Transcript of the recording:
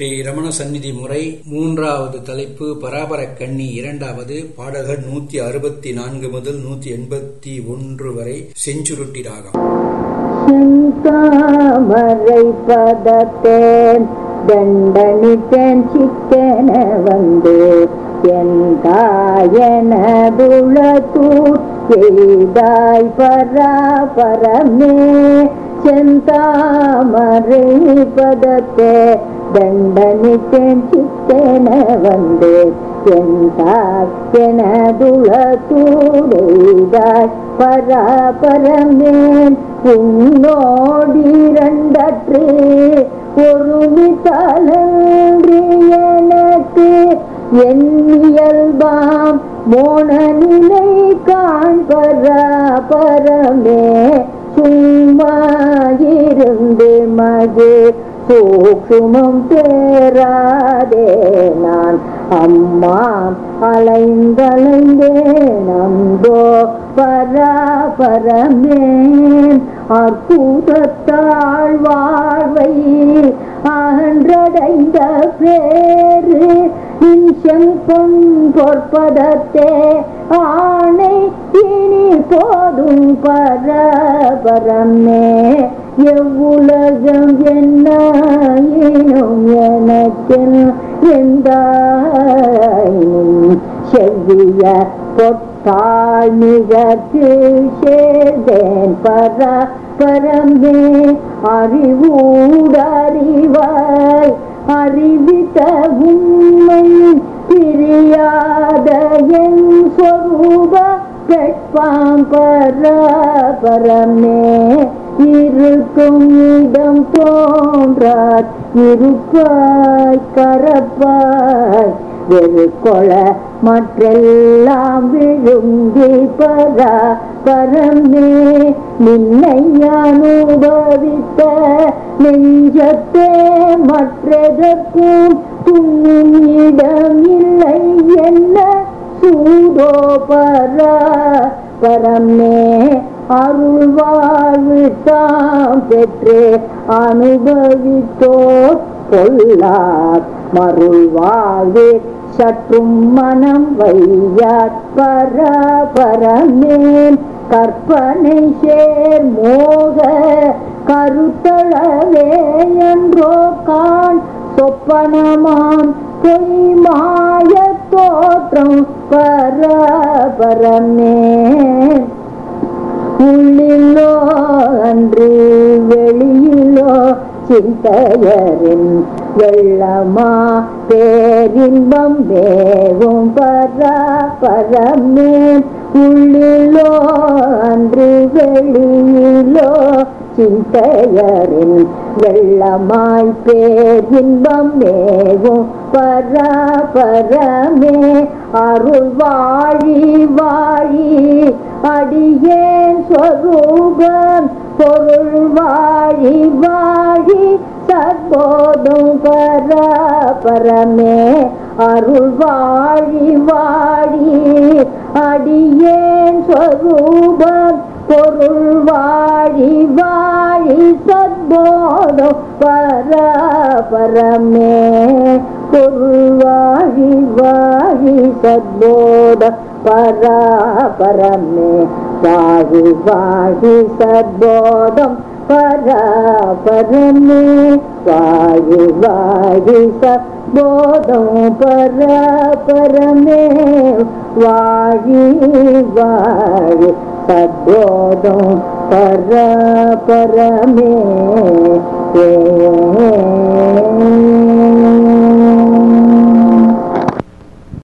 ஸ்ரீ ரமண சந்நிதி முறை மூன்றாவது தலைப்பு பராபர கண்ணி இரண்டாவது பாடல்கள் நூத்தி அறுபத்தி நான்கு முதல் நூத்தி எண்பத்தி ஒன்று வரை செஞ்சுருட்டி ராகம் செந்தாமரை பதத்தேன் தண்டனித்தேன் சிக்கன வந்து என் தாயனதுளத்தூர் எய்தாய் பராபரமே செந்தாமரை பதத்தே தண்டனித்தேன் சிக்கன வந்து என் தாயனதுளத்தூர் பராபரமேன் உன்னோடிரண்டற்று ஒருமி தலன்றி எனக்கு என் இயல்பாம் மோன நிலை காண்பராபரமே சும்மா இருந்து மது சூக்ஷுமம் தேராதே நான் அம்மா அலைந்தலைந்தே நம்போ பராபரமேன் அற்புதத்தாள் வாழ்வை அன்றடைந்த பேரு நிமிஷம் பொன் பொற்பதத்தே ஆணை இனி போதும் பரபரமே எவ்வுலகம் என்ன இனம் எனக்கென் எந்த செவ்விய பொட்டாள் நிகழ்த்து சேர்ந்தேன் பர பரமே அறிவூடறிவாய் அறிவித்த உண்மை பிரியாத என் சொரூப பெட்பாம் பரபரமே இருக்கும் இடம் தோன்றார் இருப்பாய் கரப்பாய் வெறு கொள மற்றெல்லாம் விழுங்கி பரா பரமே நின்னை அனுபவித்த நெஞ்சத்தே மற்றதற்கும் துண்ணும் இடம் இல்லை என்ன சூடோ பரா பரமே அருள் வாழ்வு தாம் பெற்று அனுபவித்தோர் பொல்லார் மருள் வாழ்வு சற்றும் மனம் வையார் பரபரமேன் கற்பனை சேர் மோக கருத்தளவே என்றோ கான் சொப்பனமாம் பொய் மாய தோற்றம் பரபரமே உள்ளிலோ அன்று வெளியிலோ சிந்தையரின் வெள்ளமா பேரின்பம் வேவும் பரபரமே உள்ளிலோ அன்று வெளியிலோ சிந்தையரின் வெள்ளமாய் பேரின்பம் மேவும் பரபரமே அருள் வாழி வாழி அடியேன் ஸ்வரூபம் பொருள் வாழி வாழி சத்போதும் பரபரமே அருள் வாழி வாழி அடியேன் ஸ்வரூபம் பொருள் வாழி வாழி சத்போதும் பரபரமே பொருள் வாழி வாழி சத்போத பராபரமே வாழி வாழி சத்போதம் பராபரமே வாழி வாழி சத்போதம் பராபரமே வாழி வாழி சத்போதம் பராபரமே ஏ